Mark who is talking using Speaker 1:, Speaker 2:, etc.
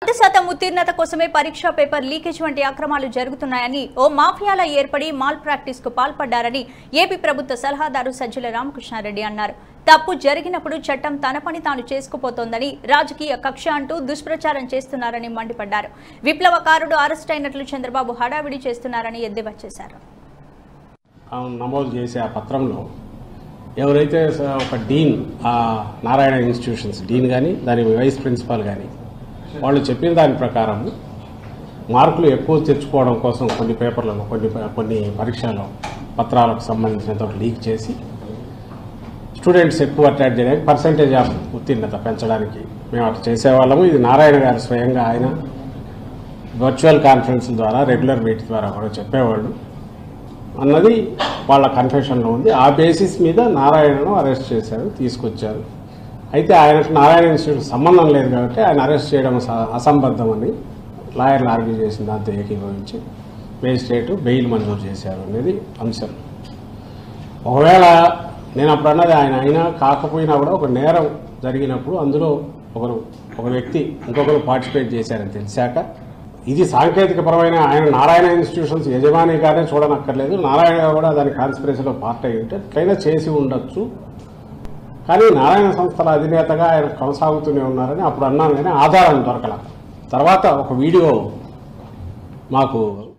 Speaker 1: వంద శాతం ఉత్తీర్ణత కోసమే పరీక్షా పేపర్ లీకేజ్ వంటి అక్రమాలు జరుగుతున్నాయని ఓ మాఫియాల ఏర్పడి మాల్ ప్రాక్టీస్ కు పాల్పడ్డారని ఏపీ ప్రభుత్వ సలహాదారు సజ్జల రామకృష్ణారెడ్డి అన్నారు తప్పు జరిగినప్పుడు చట్టం తన పని తాను చేసుకుపోతోందని రాజకీయ కక్ష అంటూ దుష్ప్రచారం చేస్తున్నారని మండిపడ్డారు విప్లవకారుడు అరెస్ట్ అయినట్లు చంద్రబాబు హడావిడి చేస్తున్నారని ఎద్దేవా చేశారు
Speaker 2: ఆ నమోదు చేసే ఆ పత్రంలో ఎవరైతే స- ఒక డీన్ ఆ నారాయణ ఇన్స్టిట్యూషన్స్ డీన్ కానీ దాని వైస్ ప్రిన్సిపాల్ కానీ వాళ్ళు చెప్పిన దాని ప్రకారం మార్కులు ఎక్కువ తెచ్చుకోవడం కోసం కొన్ని పేపర్లను కొన్ని కొన్ని పరీక్షలు పత్రాలకు సంబంధించినంత లీక్ చేసి స్టూడెంట్స్ ఎక్కువ అట్రాక్ట్ చేయడానికి పర్సంటేజ్ ఆఫ్ ఉత్తీర్ణత పెంచడానికి మేము అట్లా చేసేవాళ్ళము ఇది నారాయణ గారు స్వయంగా ఆయన వర్చువల్ కాన్ఫరెన్స్ ద్వారా రెగ్యులర్ మీట్ ద్వారా కూడా చెప్పేవాళ్ళు అన్నది వాళ్ళ కన్ఫెషన్లో ఉంది ఆ బేసిస్ మీద నారాయణను అరెస్ట్ చేశారు తీసుకొచ్చారు అయితే ఆయనకు నారాయణ ఇన్స్టిట్యూట్ సంబంధం లేదు కాబట్టి ఆయన అరెస్ట్ చేయడం అస- అసంబద్ధం అని లాయర్లు ఆర్గ్యూ చేసిన దాంతో ఏకీభవించి మేజిస్ట్రేట్ బెయిల్ మంజూరు చేశారు అనేది అంశం ఒకవేళ నేను అప్పుడు అన్నది ఆయన అయినా కాకపోయినా కూడా ఒక నేరం జరిగినప్పుడు అందులో ఒకరు ఒక వ్యక్తి ఇంకొకరు పార్టిసిపేట్ చేశారని తెలిసాక ఇది సాంకేతికపరమైన ఆయన నారాయణ ఇన్స్టిట్యూషన్స్ యజమానిగానే చూడనక్కర్లేదు నారాయణ కూడా దాని కాన్స్పిరసీలో పార్ట్ అయి ఉంటే ఎట్లయినా చేసి ఉండొచ్చు కానీ నారాయణ సంస్థల అధినేతగా ఆయన కొనసాగుతూనే ఉన్నారని అప్పుడు అన్నాను కానీ ఆధారం దొరకల తర్వాత ఒక వీడియో మాకు